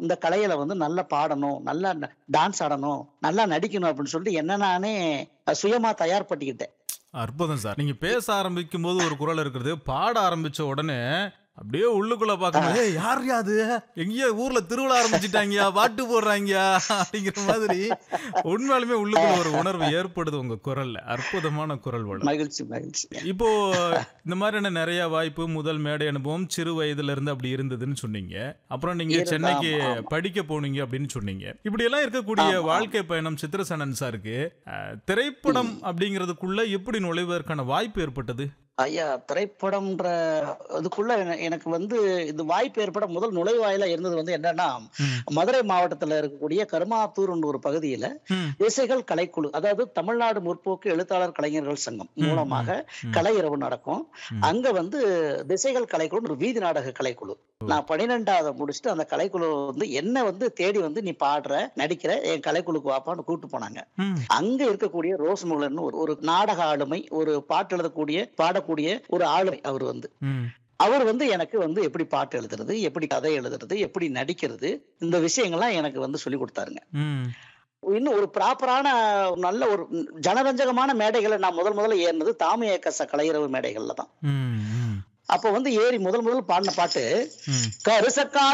இந்த கலையில வந்து நல்லா பாடணும் நல்லா டான்ஸ் ஆடணும் நல்லா நடிக்கணும் அப்படின்னு சொல்லிட்டு என்ன நானே சுயமா தயார்படுத்திக்கிட்டேன் அற்புதம் சார் நீங்க பேச ஆரம்பிக்கும் போது ஒரு குரல் இருக்கிறது பாட ஆரம்பிச்ச உடனே அப்படியே உள்ளுக்குள்ள பார்க்கும்போது "ஏய், யார்யா அது எங்கேயோ ஊர்ல திருவிழா ஆரம்பிச்சிட்டாங்கயா பாட்டு போடுறாங்கயா அப்படிங்கிற மாதிரி உண்மையாலுமே உள்ளுக்குள்ள ஒரு உணர்வு ஏற்படுது உங்க குரல்ல அற்புதமான குரல் வளம் மகிழ்ச்சி மகிழ்ச்சி இப்போ இந்த மாதிரியான நிறைய வாய்ப்பு முதல் மேடை அனுபவம் சிறு வயதுல இருந்து அப்படி இருந்ததுன்னு சொன்னீங்க அப்புறம் நீங்க இருந்தா, சென்னைக்கு ஆமா, ஆமா. படிக்க போனீங்க அப்படின்னு சொன்னீங்க இப்படி எல்லாம் இருக்கக்கூடிய ஆமா, வாழ்க்கை பயணம் சித்திரசனன் சாருக்கு அஹ், திரைப்படம் அப்படிங்கிறதுக்குள்ள எப்படி நுழைவதற்கான வாய்ப்பு ஏற்பட்டது ஐயா திரைப்படம்ன்ற இதுக்குள்ள என- எனக்கு வந்து இது வாய்ப்பு ஏற்பட முதல் நுழைவாயில இருந்தது வந்து என்னன்னா மதுரை மாவட்டத்துல இருக்கக்கூடிய கருமாத்தூர்ன்ற ஒரு பகுதியில ம், இசைகள் கலைக்குழு அதாவது தமிழ்நாடு முற்போக்கு எழுத்தாளர் கலைஞர்கள் சங்கம் ம், மூலமாக ம். கலை இரவு நடக்கும் ம். அங்க வந்து திசைகள் கலைக்குழு ஒரு வீதி நாடக கலைக்குழு நான் பன்னிரெண்டாவது முடிச்சுட்டு அந்த கலைக்குழு வந்து என்ன வந்து தேடி வந்து நீ பாடுற நடிக்கிற என் கலைக்குழுக்கு வாப்பான்னு கூப்பிட்டு போனாங்க ம், அங்க இருக்கக்கூடிய ரோஸ் முகலர்னு ஒரு ஒரு நாடக ஆளுமை ஒரு பாட்டு எழுதக்கூடிய பாடக்கூடிய ஒரு ஆளுமை அவர் வந்து ம், அவர் வந்து எனக்கு வந்து எப்படி பாட்டு எழுதுறது எப்படி கதை எழுதுறது எப்படி நடிக்கிறது இந்த விஷயங்கள்லாம் எனக்கு வந்து சொல்லி கொடுத்தாருங்க ம், இன்னும் ஒரு ப்ராப்பரான நல்ல ஒரு ஜனரஞ்சகமான மேடைகளை நான் முதல் முதல்ல ஏறினது தாமிய கச கலையிறவு மேடைகள்ல தான் ம், ம், அப்போ வந்து ஏறி முதல் முதல் பாடின பாட்டு ம். கருசக்கா